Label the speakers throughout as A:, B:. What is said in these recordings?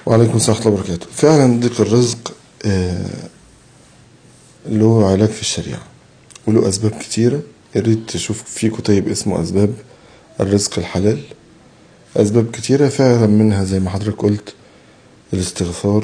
A: وعليكم السلام ورحمة الله وبركاته فعلا ضيق الرزق آه، له علاج في الشريعة وله أسباب كتيرة يا ريت تشوف في كتيب اسمه أسباب الرزق الحلال أسباب كتيرة فعلا منها زي ما حضرتك قلت الاستغفار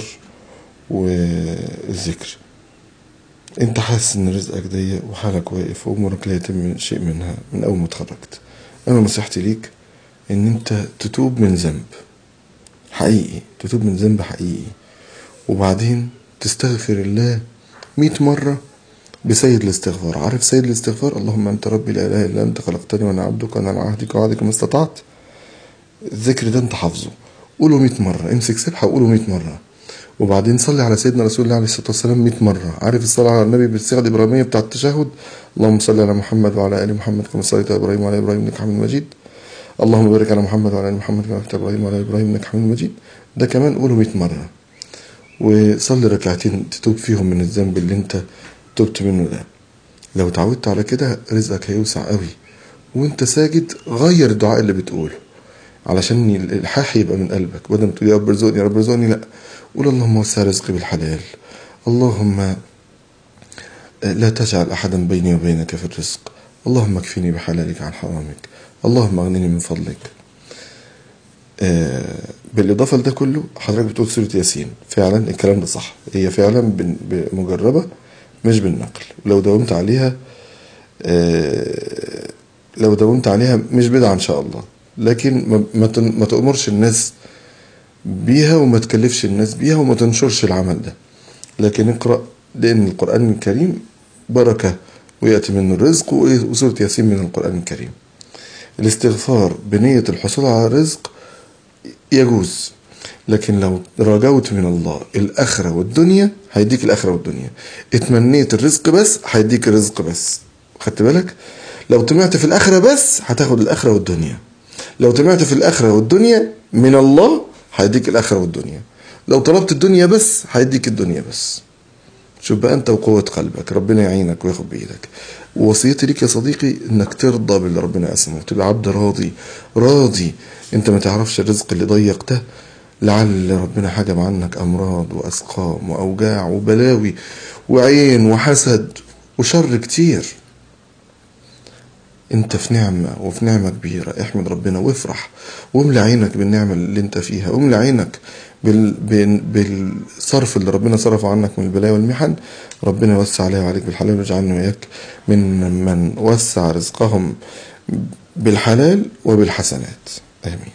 A: والذكر انت حاسس ان رزقك ضيق وحالك واقف وامورك لا يتم شيء منها من اول ما اتخرجت انا نصيحتي ليك ان انت تتوب من ذنب حقيقي تتوب من ذنب حقيقي وبعدين تستغفر الله مئة مرة بسيد الاستغفار عارف سيد الاستغفار اللهم أنت ربي لا إله إلا أنت خلقتني وأنا عبدك وأنا على عهدك ووعدك ما استطعت الذكر ده أنت حافظه قوله مئة مرة امسك سبحة وقوله مئة مرة وبعدين صلي على سيدنا رسول الله عليه الصلاة والسلام 100 مرة عارف الصلاة على النبي بالصيغة الإبراهيمية بتاع التشهد اللهم صل على محمد وعلى آل محمد كما صليت على إبراهيم وعلى إبراهيم إنك حميد مجيد اللهم بارك على محمد وعلى آل محمد كما باركت على إبراهيم وعلى إبراهيم إنك حميد مجيد ده كمان قوله 100 مرة وصلي ركعتين تتوب فيهم من الذنب اللي انت تبت منه ده لو اتعودت على كده رزقك هيوسع قوي وانت ساجد غير الدعاء اللي بتقوله علشان الالحاح يبقى من قلبك بدل ما تقول يا رب ارزقني يا رب ارزقني لا قول اللهم وسع رزقي بالحلال اللهم لا تجعل احدا بيني وبينك في الرزق اللهم اكفني بحلالك عن حرامك اللهم اغنني من فضلك آه، بالاضافه لده كله حضرتك بتقول سوره ياسين فعلا الكلام ده صح هي فعلا بن- مجربه مش بالنقل لو داومت عليها آه، لو داومت عليها مش بدعه ان شاء الله لكن ما- ما تن- ما تأمرش الناس بيها وما تكلفش الناس بيها وما تنشرش العمل ده لكن اقرأ لأن القرآن الكريم بركة ويأتي منه الرزق وسورة ياسين من القرآن الكريم الاستغفار بنية الحصول على الرزق يجوز لكن لو رجوت من الله الآخرة والدنيا هيديك الآخرة والدنيا اتمنيت الرزق بس هيديك الرزق بس خدت بالك لو طمعت في الآخرة بس هتاخد الآخرة والدنيا لو طمعت في الآخرة والدنيا من الله هيديك الآخرة والدنيا لو طلبت الدنيا بس هيديك الدنيا بس شوف بقى انت وقوة قلبك ربنا يعينك وياخد بإيدك ووصيتي ليك يا صديقي انك ترضى باللي ربنا قسمه تبقى عبد راضي راضي انت ما تعرفش الرزق اللي ضيق ده لعل ربنا حجب عنك امراض واسقام واوجاع وبلاوي وعين وحسد وشر كتير انت في نعمة وفي نعمة كبيرة احمد ربنا وافرح واملى عينك بالنعمة اللي انت فيها واملى عينك بال... بال... بالصرف اللي ربنا صرفه عنك من البلايا والمحن ربنا يوسع عليها وعليك بالحلال ويجعلنا وياك من من وسع رزقهم بالحلال وبالحسنات امين